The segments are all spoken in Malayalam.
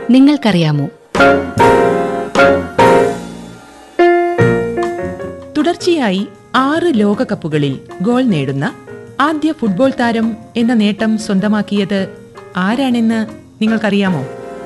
നിങ്ങൾക്കറിയാമോ തുടർച്ചയായി ആറ് ലോകകപ്പുകളിൽ ഗോൾ നേടുന്ന ആദ്യ ഫുട്ബോൾ താരം എന്ന നേട്ടം സ്വന്തമാക്കിയത് ആരാണെന്ന് നിങ്ങൾക്കറിയാമോ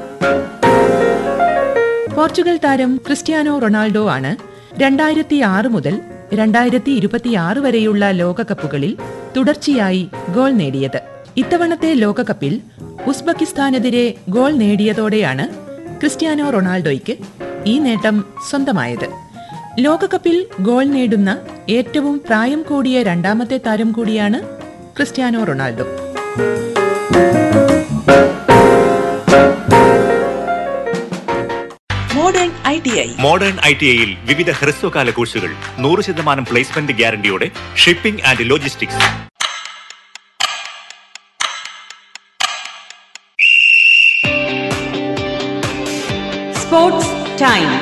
പോർച്ചുഗൽ താരം ക്രിസ്ത്യാനോ റൊണാൾഡോ ആണ് രണ്ടായിരത്തി ആറ് മുതൽ രണ്ടായിരത്തി ഇരുപത്തിയാറ് വരെയുള്ള ലോകകപ്പുകളിൽ തുടർച്ചയായി ഗോൾ നേടിയത് ഇത്തവണത്തെ ലോകകപ്പിൽ ഉസ്ബെക്കിസ്ഥാനെതിരെ ഗോൾ നേടിയതോടെയാണ് ക്രിസ്ത്യാനോ റൊണാൾഡോയ്ക്ക് ഈ നേട്ടം സ്വന്തമായത് ലോകകപ്പിൽ ഗോൾ നേടുന്ന ഏറ്റവും പ്രായം കൂടിയ രണ്ടാമത്തെ താരം കൂടിയാണ് Cristiano Ronaldo modern I T I modern I T ഐയിൽ വിവിധ ഹ്രസ്വകാല കോഴ്സുകൾ നൂറ് ശതമാനം പ്ലേസ്മെന്റ് ഗ്യാരണ്ടിയോടെ shipping and logistics sports time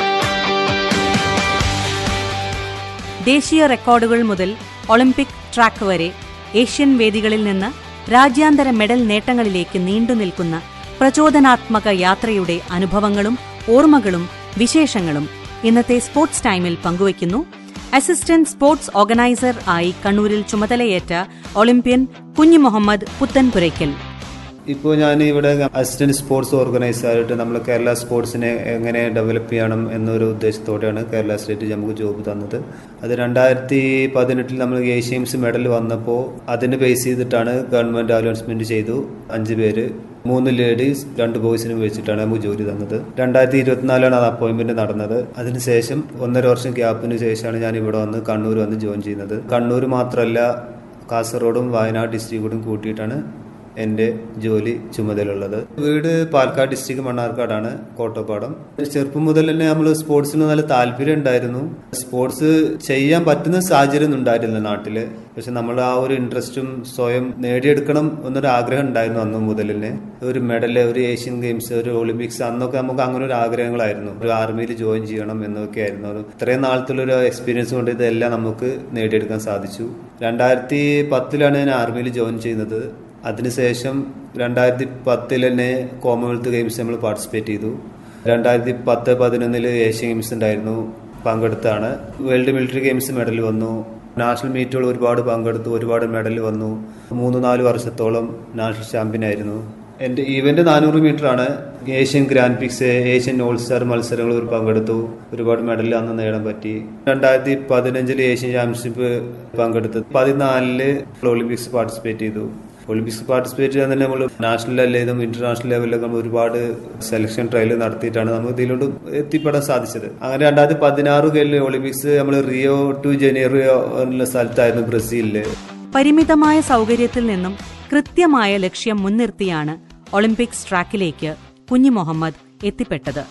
ദേശീയ റെക്കോർഡുകൾ മുതൽ ഒളിമ്പിക് ട്രാക്ക് വരെ ഏഷ്യൻ വേദികളിൽ നിന്ന് രാജ്യാന്തര മെഡൽ നേട്ടങ്ങളിലേക്ക് നീണ്ടുനിൽക്കുന്ന പ്രചോദനാത്മക യാത്രയുടെ അനുഭവങ്ങളും ഓർമ്മകളും വിശേഷങ്ങളും ഇന്നത്തെ സ്പോർട്സ് ടൈമിൽ പങ്കുവയ്ക്കുന്നു അസിസ്റ്റന്റ് സ്പോർട്സ് ഓർഗനൈസർ ആയി കണ്ണൂരിൽ ചുമതലയേറ്റ ഒളിമ്പ്യൻ കുഞ്ഞി മുഹമ്മദ് പുത്തൻപുരയ്ക്കൽ ഇപ്പോൾ ഞാൻ ഇവിടെ അസിസ്റ്റന്റ് സ്പോർട്സ് ഓർഗനൈസറായിട്ട് നമ്മൾ കേരള സ്പോർട്സിനെ എങ്ങനെ ഡെവലപ്പ് ചെയ്യണം എന്നൊരു ഉദ്ദേശത്തോടെയാണ് കേരള സ്റ്റേറ്റ് നമുക്ക് ജോബ് തന്നത് അത് രണ്ടായിരത്തി പതിനെട്ടിൽ നമ്മൾ ഏഷ്യൻസ് മെഡൽ വന്നപ്പോൾ അതിനെ ബേസ് ചെയ്തിട്ടാണ് ഗവൺമെന്റ് അലോൺസ്മെന്റ് ചെയ്തു അഞ്ച് പേര് മൂന്ന് ലേഡീസ് രണ്ട് ബോയ്സിനും വെച്ചിട്ടാണ് നമുക്ക് ജോലി തന്നത് രണ്ടായിരത്തി ഇരുപത്തിനാലാണ് അത് അപ്പോയിന്റ്മെന്റ് നടന്നത് അതിനുശേഷം ഒന്നര വർഷം ഗ്യാപ്പിന് ശേഷമാണ് ഞാൻ ഇവിടെ വന്ന് കണ്ണൂർ വന്ന് ജോയിൻ ചെയ്യുന്നത് കണ്ണൂർ മാത്രമല്ല കാസർഗോഡും വയനാട് ഡിസ്ട്രിക്റ്റും കൂട്ടിയിട്ടാണ് എൻ്റെ ജോലി ചുമതലയുള്ളത് വീട് പാലക്കാട് ഡിസ്ട്രിക്ട് മണ്ണാർക്കാടാണ് കോട്ടപ്പാടം ചെറുപ്പം മുതൽ തന്നെ നമ്മൾ സ്പോർട്സിന് നല്ല താല്പര്യം ഉണ്ടായിരുന്നു സ്പോർട്സ് ചെയ്യാൻ പറ്റുന്ന സാഹചര്യം ഒന്നും ഉണ്ടായിരുന്നില്ല നാട്ടില് പക്ഷെ നമ്മൾ ആ ഒരു ഇൻട്രസ്റ്റും സ്വയം നേടിയെടുക്കണം എന്നൊരു ആഗ്രഹം ഉണ്ടായിരുന്നു അന്ന് മുതൽ തന്നെ ഒരു മെഡല് ഒരു ഏഷ്യൻ ഗെയിംസ് ഒരു ഒളിമ്പിക്സ് അന്നൊക്കെ നമുക്ക് അങ്ങനെ ഒരു ആഗ്രഹങ്ങളായിരുന്നു ഒരു ആർമിയിൽ ജോയിൻ ചെയ്യണം എന്നൊക്കെ ആയിരുന്നു അത് ഇത്രയും നാളത്തുള്ള ഒരു എക്സ്പീരിയൻസ് കൊണ്ട് ഇതെല്ലാം നമുക്ക് നേടിയെടുക്കാൻ സാധിച്ചു രണ്ടായിരത്തി പത്തിലാണ് ഞാൻ ആർമിയിൽ ജോയിൻ ചെയ്യുന്നത് അതിനുശേഷം രണ്ടായിരത്തി പത്തിൽ തന്നെ കോമൺവെൽത്ത് ഗെയിംസ് നമ്മൾ പാർട്ടിസിപ്പേറ്റ് ചെയ്തു രണ്ടായിരത്തി പത്ത് പതിനൊന്നിൽ ഏഷ്യൻ ഗെയിംസ് ഉണ്ടായിരുന്നു പങ്കെടുത്താണ് വേൾഡ് മിലിറ്ററി ഗെയിംസ് മെഡൽ വന്നു നാഷണൽ മീറ്റുകൾ ഒരുപാട് പങ്കെടുത്തു ഒരുപാട് മെഡൽ വന്നു മൂന്ന് നാല് വർഷത്തോളം നാഷണൽ ചാമ്പ്യൻ ആയിരുന്നു എൻ്റെ ഈവന്റ് നാനൂറ് മീറ്റർ ആണ് Asian grand prix Asian all star മത്സരങ്ങൾ ഒരു പങ്കെടുത്തു ഒരുപാട് മെഡൽ അന്ന് നേടാൻ പറ്റി രണ്ടായിരത്തി പതിനഞ്ചില് ഏഷ്യൻ ചാമ്പ്യൻഷിപ്പ് പങ്കെടുത്തു പതിനാലില് ഒളിമ്പിക്സ് പാർട്ടിസിപ്പേറ്റ് ചെയ്തു ഒളിമ്പിക്സ് പാർട്ടിസിപ്പേറ്റ് ചെയ്യാൻ തന്നെ നമ്മൾ നാഷണൽ ലെവലിലും ഇന്റർനാഷണൽ ലെവലിലൊക്കെ നമ്മൾ ഒരുപാട് സെലക്ഷൻ ട്രയൽ നടത്തിയിട്ടാണ് നമുക്ക് ഇതിലോട്ട് എത്തിപ്പെടാൻ സാധിച്ചത് അങ്ങനെ രണ്ടായിരത്തി പതിനാറ് കഴിഞ്ഞ ഒളിമ്പിക്സ് നമ്മൾ റിയോ ടു ജനീറിയോ എന്നുള്ള സ്ഥലത്തായിരുന്നു ബ്രസീലില് പരിമിതമായ സൗകര്യത്തിൽ നിന്നും കൃത്യമായ ലക്ഷ്യം മുൻനിർത്തിയാണ് ഒളിമ്പിക്സ് ട്രാക്കിലേക്ക് കുഞ്ഞി മുഹമ്മദ് എത്തിപ്പെട്ടത്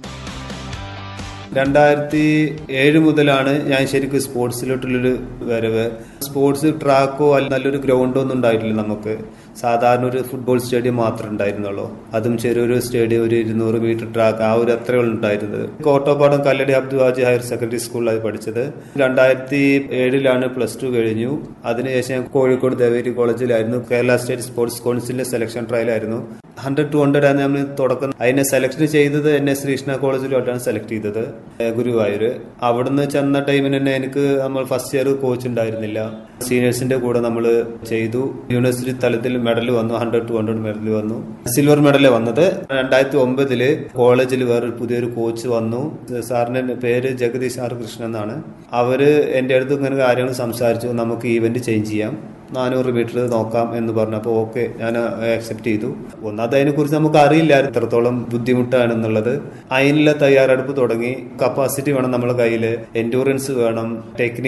രണ്ടായിരത്തി ഏഴ് മുതലാണ് ഞാൻ ശരിക്കും സ്പോർട്സിലോട്ടുള്ളൊരു വരവ് സ്പോർട്സ് ട്രാക്കോ അല്ല നല്ലൊരു ഗ്രൗണ്ടോ ഒന്നും ഉണ്ടായിട്ടില്ല നമുക്ക് സാധാരണ ഒരു ഫുട്ബോൾ സ്റ്റേഡിയം മാത്രമേ ഉണ്ടായിരുന്നുള്ളൂ അതും ചെറിയൊരു സ്റ്റേഡിയം ഒരു ഇരുന്നൂറ് മീറ്റർ ട്രാക്ക് ആ ഒരു അത്രയേ ഉള്ളൂ ഉണ്ടായിരുന്നത് കോട്ടോപ്പാടം കല്ലടി അബ്ദു ഹാജി ഹയർ സെക്കൻഡറി സ്കൂളിലാണ് പഠിച്ചത് രണ്ടായിരത്തി ഏഴിലാണ് പ്ലസ് ടു കഴിഞ്ഞു അതിനുശേഷം ഞാൻ കോഴിക്കോട് ദേവേരി കോളേജിലായിരുന്നു കേരള സ്റ്റേറ്റ് സ്പോർട്സ് കൗൺസിലിന്റെ സെലക്ഷൻ ട്രയലായിരുന്നു ഹൺഡ്രഡ് ടു ഹൺഡ്രഡ് ആണ് നമ്മൾ തുടക്കം അതിനെ സെലക്ട് ചെയ്തത് എന്നെ ശ്രീകൃഷ്ണ കോളേജിലോട്ടാണ് സെലക്ട് ചെയ്തത് ഏഹ് ഗുരുവായൂർ അവിടുന്ന് ചെന്ന ടൈമിന് തന്നെ എനിക്ക് നമ്മൾ ഫസ്റ്റ് ഇയർ കോച്ച് ഉണ്ടായിരുന്നില്ല സീനിയേഴ്സിന്റെ കൂടെ നമ്മൾ ചെയ്തു യൂണിവേഴ്സിറ്റി തലത്തിൽ മെഡൽ വന്നു ഹൺഡ്രഡ് ടു ഹൺഡ്രഡ് മെഡൽ വന്നു സിൽവർ മെഡൽ വന്നത് രണ്ടായിരത്തി ഒമ്പതില് കോളേജിൽ വേറൊരു പുതിയൊരു കോച്ച് വന്നു സാറിന്റെ പേര് ജഗദീഷ് ആർ കൃഷ്ണൻ എന്നാണ് അവര് എന്റെ അടുത്ത് ഇങ്ങനെ കാര്യങ്ങൾ സംസാരിച്ചു നമുക്ക് ഈവന്റ് ചേഞ്ച് ചെയ്യാം നാനൂറ് മീറ്റർ നോക്കാം എന്ന് പറഞ്ഞപ്പോൾ ഓക്കെ ഞാൻ അക്സെപ്റ്റ് ചെയ്തു ഒന്നാമത് അതിനെക്കുറിച്ച് നമുക്ക് അറിയില്ല എത്രത്തോളം ബുദ്ധിമുട്ടാണെന്നുള്ളത് അതിനുള്ള തയ്യാറെടുപ്പ് തുടങ്ങി കപ്പാസിറ്റി വേണം നമ്മുടെ കയ്യിൽ എൻഡൂറൻസ് വേണം ടെക്നിക്